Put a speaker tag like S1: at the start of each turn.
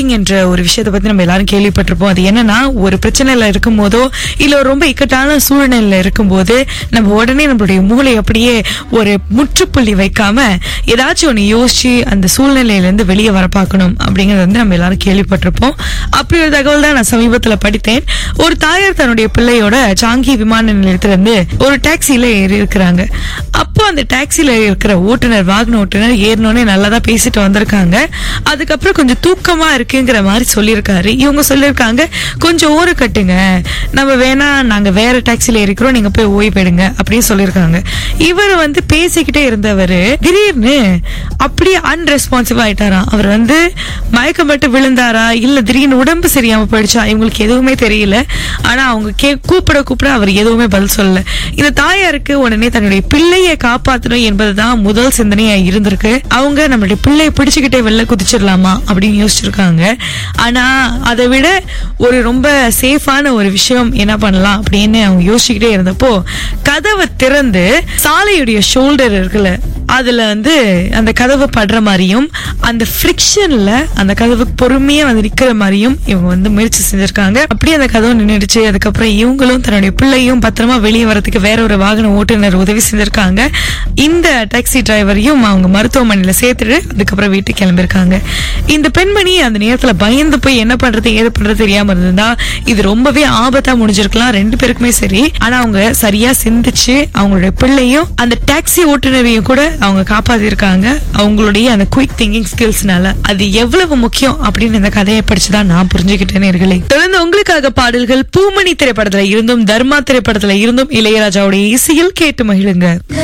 S1: thinking என்ற ஒரு விஷயத்தை பத்தி நம்ம எல்லாரும் கேள்விப்பட்டிருப்போம் அது என்னன்னா ஒரு பிரச்சனையில இருக்கும் போதோ இல்ல ஒரு ரொம்ப இக்கட்டான சூழ்நிலையில இருக்கும்போது நம்ம உடனே நம்மளுடைய மூளை அப்படியே ஒரு முற்றுப்புள்ளி வைக்காம ஏதாச்சும் ஒண்ணு யோசிச்சு அந்த சூழ்நிலையில இருந்து வெளியே வர பார்க்கணும் அப்படிங்கறது வந்து நம்ம எல்லாரும் கேள்விப்பட்டிருப்போம் அப்படி ஒரு தகவல் தான் நான் சமீபத்துல படித்தேன் ஒரு தாயார் தன்னுடைய பிள்ளையோட சாங்கி விமான நிலையத்துல இருந்து ஒரு டாக்ஸில ஏறி இருக்கிறாங்க அப்போ அந்த டாக்ஸில இருக்கிற ஓட்டுநர் வாகன ஓட்டுநர் ஏறினோடனே நல்லா தான் பேசிட்டு வந்திருக்காங்க அதுக்கப்புறம் கொஞ்சம் தூக்கமா இருக்குங்கிற மாதிரி சொல்லியிருக்காரு இவங்க சொல்லியிருக்காங்க கொஞ்சம் ஓர கட்டுங்க நம்ம வேணா நாங்க வேற டாக்ஸில இருக்கிறோம் நீங்க போய் ஓய்வெடுங்க அப்படின்னு சொல்லியிருக்காங்க இவர் வந்து பேசிக்கிட்டே இருந்தவர் திடீர்னு அப்படியே அன்ரெஸ்பான்சிவ் ஆயிட்டாராம் அவர் வந்து மயக்கப்பட்டு விழுந்தாரா இல்ல திடீர்னு உடம்பு சரியாம போயிடுச்சா இவங்களுக்கு எதுவுமே தெரியல ஆனா அவங்க கே கூப்பிட கூப்பிட அவர் எதுவுமே பதில் சொல்லல இந்த தாயாருக்கு உடனே தன்னுடைய பிள்ளையை காப்பாற்றணும் என்பதுதான் முதல் சிந்தனையா இருந்திருக்கு அவங்க நம்மளுடைய பிள்ளையை பிடிச்சுக்கிட்டே வெளில குதிச்சிடலாமா அப்படின்னு யோசிச்சிருக்காங்க ஆனா அதை விட ஒரு ரொம்ப சேஃபான ஒரு விஷயம் என்ன பண்ணலாம் அப்படின்னு அவங்க யோசிச்சுக்கிட்டே இருந்தப்போ கதவை திறந்து சாலையுடைய ஷோல்டர் இருக்குல்ல அதுல வந்து அந்த கதவு படுற மாதிரியும் அந்த ஃப்ரிக்ஷன்ல அந்த கதவு பொறுமையா வந்து நிக்கிற மாதிரியும் இவங்க வந்து முயற்சி செஞ்சிருக்காங்க அப்படியே அந்த கதவு நின்றுடுச்சு அதுக்கப்புறம் இவங்களும் தன்னுடைய பிள்ளையும் பத்திரமா வெளியே வரதுக்கு வேற ஒரு வாகன ஓட்டுநர் உதவி செஞ்சிருக்காங்க இந்த டாக்ஸி டிரைவரையும் அவங்க மருத்துவமனையில சேர்த்துட்டு அதுக்கப்புறம் வீட்டுக்கு கிளம்பியிருக்காங்க இந்த பெண்மணி அந்த நேரத்துல பயந்து போய் என்ன பண்றது ஏது பண்றது தெரியாம இருந்திருந்தா இது ரொம்பவே ஆபத்தா முடிஞ்சிருக்கலாம் ரெண்டு பேருக்குமே சரி ஆனா அவங்க சரியா சிந்திச்சு அவங்களுடைய பிள்ளையும் அந்த டாக்ஸி ஓட்டுநரையும் கூட அவங்க காப்பாத்திருக்காங்க அவங்களுடைய அந்த குயிக் திங்கிங் ஸ்கில்ஸ்னால அது எவ்வளவு முக்கியம் அப்படின்னு இந்த கதையை படிச்சுதான் நான் புரிஞ்சுக்கிட்டேன் நேர்களே தொடர்ந்து உங்களுக்காக பாடல்கள் பூமணி திரைப்படத்துல இருந்தும் தர்மா திரைப்படத்துல இருந்தும் இளையராஜாவுடைய இசையில் கேட்டு மகிழுங்க